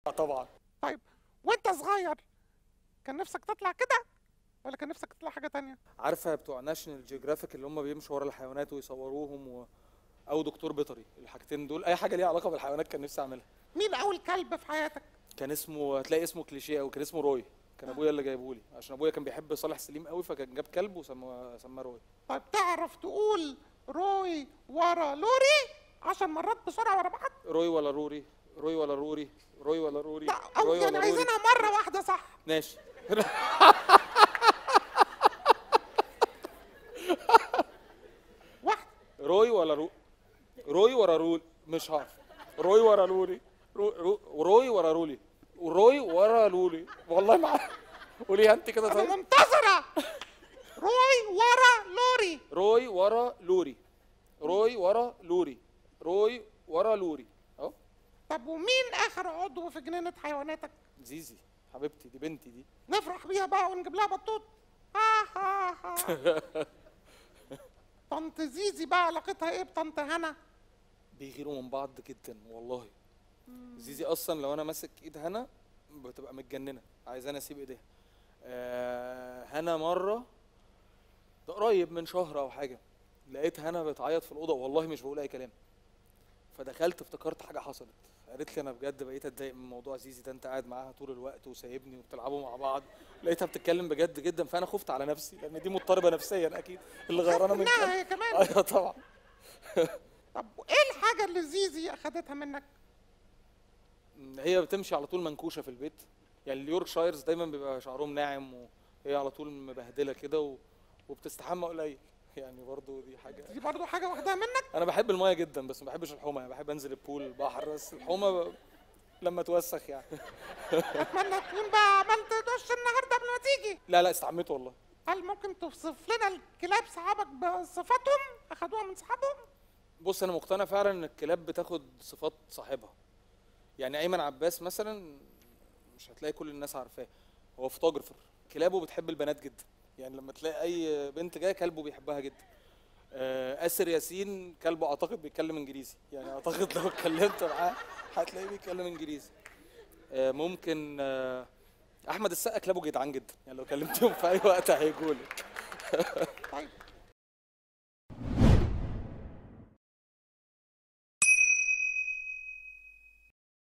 آه طبعا طيب وانت صغير كان نفسك تطلع كده ولا كان نفسك تطلع حاجه تانية عارفه بتوع ناشونال جيوغرافيك اللي هم بيمشوا ورا الحيوانات ويصوروهم و... او دكتور بيطري الحاجتين دول اي حاجه ليها علاقه بالحيوانات كان نفسي اعملها مين اول كلب في حياتك كان اسمه هتلاقي اسمه كليشيه او كان اسمه روي كان ابويا اللي جايبه لي عشان ابويا كان بيحب صالح سليم قوي فكان جاب كلب وسماه سماه روي طيب تعرف تقول روي ورا لوري عشر مرات بسرعه ورا بعض روي ولا روري روي ولا روري روي ولا روري لا او روي يعني ولا روري عايزينها مره واحده صح ماشي واحده روي ولا رو روي ورا رول مش عارف روي ورا لوري رو... رو... روي ورا رولي وروي ورا لولي والله ما عارف قوليها انت كده انا طيب منتظره روي ورا لوري روي ورا لوري روي ورا لوري روي ورا لوري اهو طب ومين اخر عضو في جنينه حيواناتك زيزي حبيبتي دي بنتي دي نفرح بيها بقى ونجيب لها بطوط ها ها ها طنط زيزي بقى علاقتها ايه بطنط هنا بيغيروا من بعض جدا والله زيزي اصلا لو انا ماسك ايد هنا بتبقى متجننه عايزاني اسيب ايديها آه هنا مره ده قريب من شهر او حاجه لقيت هنا بتعيط في الاوضه والله مش بقول اي كلام فدخلت افتكرت حاجه حصلت قالت لي انا بجد بقيت اتضايق من موضوع زيزي ده انت قاعد معاها طول الوقت وسايبني وبتلعبوا مع بعض لقيتها بتتكلم بجد جدا فانا خفت على نفسي لان دي مضطربه نفسيا اكيد اللي غيرانه من منها كلام هي كمان ايوه طبعا طب وايه الحاجه اللي زيزي اخدتها منك هي بتمشي على طول منكوشه في البيت يعني اليوركشايرز دايما بيبقى شعرهم ناعم وهي على طول مبهدله كده و... وبتستحمى قليل يعني برضو دي حاجه دي برضو حاجه واخداها منك انا بحب المايه جدا بس ما بحبش الحومه يعني بحب انزل البول البحر بس الحومه ب... لما توسخ يعني اتمنى تكون بقى عملت دش النهارده قبل ما تيجي لا لا استحميت والله هل ممكن توصف لنا الكلاب صحابك بصفاتهم اخدوها من صحابهم بص انا مقتنع فعلا ان الكلاب بتاخد صفات صاحبها يعني ايمن عباس مثلا مش هتلاقي كل الناس عارفاه هو فوتوجرافر كلابه بتحب البنات جدا يعني لما تلاقي اي بنت جايه كلبه بيحبها جدا آه، اسر ياسين كلبه اعتقد بيتكلم انجليزي يعني اعتقد لو اتكلمت معاه هتلاقيه بيتكلم انجليزي آه، ممكن آه، احمد السقا كلابه جدعان جدا يعني لو كلمتهم في اي وقت هيجولك طيب